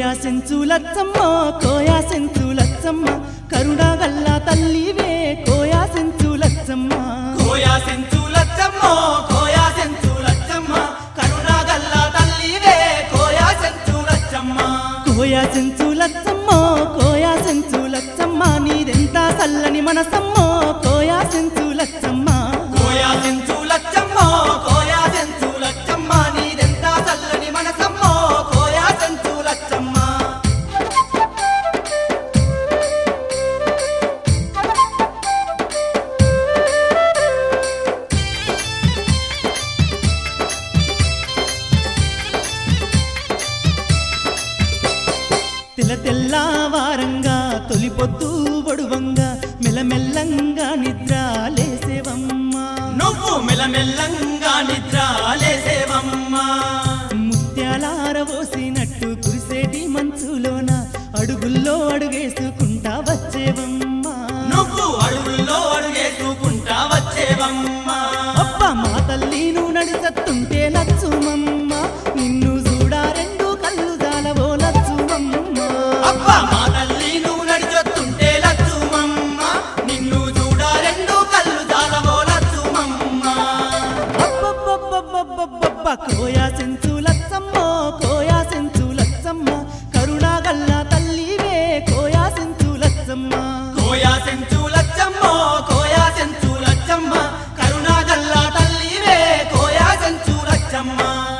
కోయా సెంచులచ్చమ్మ కోయా సెంచులచ్చమ్మ కరుణగల్ల తల్లివే కోయా సెంచులచ్చమ్మ కోయా సెంచులచ్చమ్మ కోయా సెంచులచ్చమ్మ కరుణగల్ల తల్లివే కోయా సెంచులచ్చమ్మ కోయా సెంచులచ్చమ్మ కోయా సెంచులచ్చమ్మ నీదెంత చల్లని మనసమ్మ కోయా సెంచులచ్చమ్మ కోయా సెంచులచ్చమ్మ కోయా సెంచులచ్చమ్మ నీదెంత చల్లని మనసమ్మ కోయా సెంచులచ్చమ్మ తెల్ల తెల్లవారంగా తొలి పొద్దు బడువంగా మెల్లమెల్లంగా నిద్ర లేసేవమ్మా నువ్వు మెల్లమెల్లంగా నిద్ర లేసేవమ్మా ముత్యాలారబోసినట్టు కురిసేటి మంచులోన అడుగుల్లో అడుగేసుకుంటా వచ్చేవమ్మా నువ్వు అడుగుల్లో అడుగేసుకుంటా వచ్చేవమ్మా అబ్బ మా తల్లి నువ్వు నడుసత్తుంటే లచ్చుమమ్మ నిన్ను చూడా రెండు కళ్ళు జాలవో లచ్చుమమ్మ అబ్బా మా తల్లి నువ్వు నడిచొస్తుంటే లచ్చుమమ్మ నిన్ను చూడ రెండు కళ్ళు జాలవో లచ్చుమమ్మ అబ్బబ్బబ్బబ్బబ్బబ్బ కోయా సెంచు లచ్చమ్మ కోయా సెంచు లచ్చమ్మ కరుణాగల్ల తల్లివే కోయా సెంచు లచ్చమ్మ కోయా సెంచులచ్చమ్మ కోయా సెంచులచ్చమ్మ కరుణాగల్ల తల్లివే కోయా సెంచులచ్చమ్మ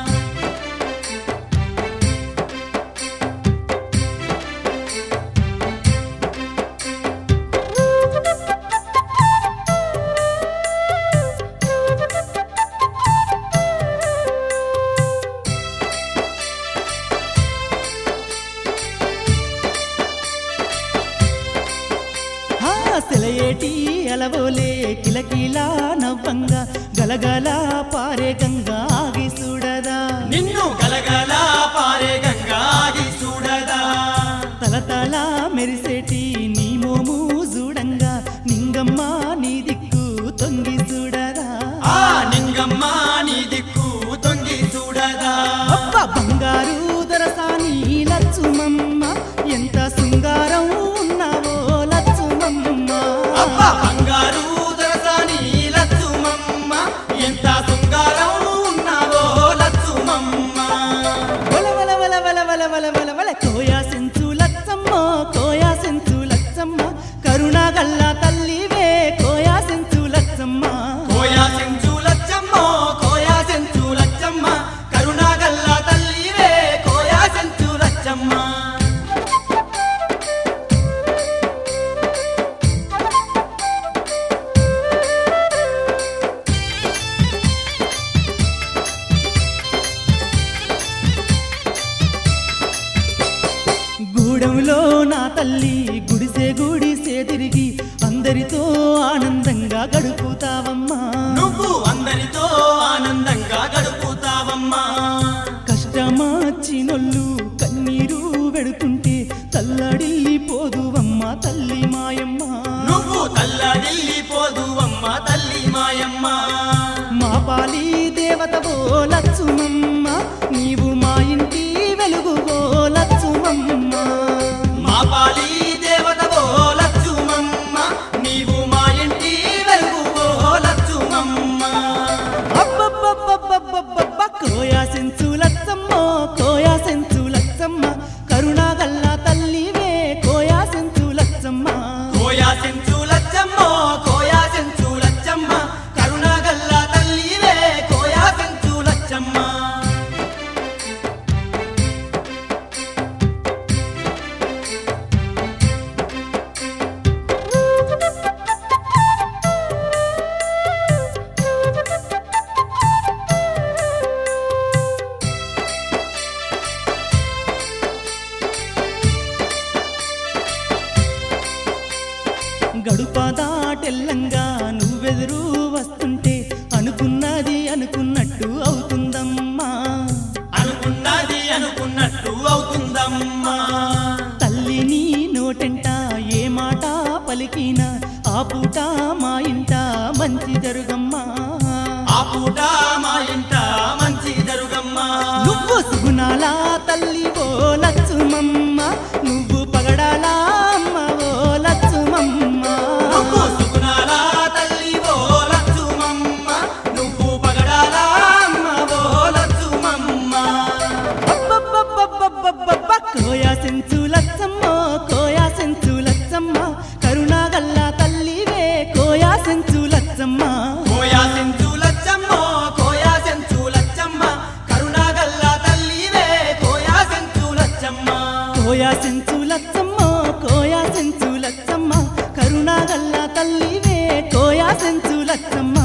ఆ సెలయేటి అలవోలే కిలకిలా నవ్వంగా గలగల పారే గంగా ఆగి చూడదా నిన్ను గలగల పారే గంగాగి చూడదా తలతల మెరిసేటి నీ మోము చూడంగా నింగమ్మ నీ దిక్కు తొంగి చూడదా ఆ నింగమ్మ నీ దిక్కు తొంగి చూడదా అబ్బ బంగారు దొరసాని లచ్చుమమ్మ ఎంత శృంగారం ఉన్నావో లచ్చుమమ్మ అబ్బా బంగారు దొరసాని లచ్చుమమ్మ ఎంత శృంగారం ఉన్నావో లచ్చుమమ్మ వల వల వల వల వల వల వల వల కోయా సెంచు లచ్చమ్మ కోయా సెంచు లచ్చమ్మ కరుణాగల్ల తల్లివే కోయా సెంచు లచ్చమ్మ కోయా సెంచులచ్చమ్మ కోయా సెంచులచ్చమ్మ కరుణాగల్ల తల్లివే కోయా సెంచులచ్చమ్మ గూడెంలో నా తల్లి గుడిసే గుడిసే తిరిగి అందరితో ఆనందంగా గడుపుతావమ్మా నువ్వు అందరితో ఆనందంగా గడుపుతావమ్మా కష్టమాచినొల్లు కన్నీరు వెడుతుంటే తల్లడిల్లిపోదువమ్మ తల్లి మాయమ్మ నువ్వు తల్లడిల్లిపోదువమ్మ తల్లి మాయమ్మ మా పాలి దేవతవో లచ్చుమమ్మ నీవు మా ఇంటి వెలుగువో లచ్చుమమ్మ మా పాలి దేవతవో లచ్చుమమ్మ నీవు మా ఇంటి వెలుగువో లచ్చుమమ్మ అబ్బబ్బబ్బబ్బబ్బబ్బ కోయా సెంచు లచ్చమ్మ కోయా సెంచు లచ్చమ్మ కరుణాగల్ల తల్లివే కోయా సెంచు లచ్చమ్మ కోయా సెంచులచ్చమ్మ కోయా సెంచులచ్చమ్మ కరుణగల్ల తల్లివే కోయా సెంచులచ్చమ్మ గడుప దాటెల్లంగా నువ్వెదురు వస్తుంటే అనుకున్నది అనుకున్నట్టు అవుతుందమ్మా అనుకున్నది అనుకున్నట్టు అవుతుందమ్మా తల్లి నీ నోటెంట ఏ మాట పలికినా ఆ పూట మా ఇంట మంచి జరుగమ్మా ఆ పూట మా ఇంట మంచి జరుగమ్మా నువ్వు సుగుణాల తల్లి ఓ లచ్చుమమ్మ లచ్చమ్మ కోయా సెంచు లచ్చమ్మ కోయా సెంచు లచ్చమ్మ కరుణాగల్లా తల్లివే కోయా సెంచు లచ్చమ్మ కోయా సెంచు లచ్చమ్మ కోయా సెంచు లచ్చమ్మ కరుణాగల్ల తల్లివే కోయా సెంచు లచ్చమ్మ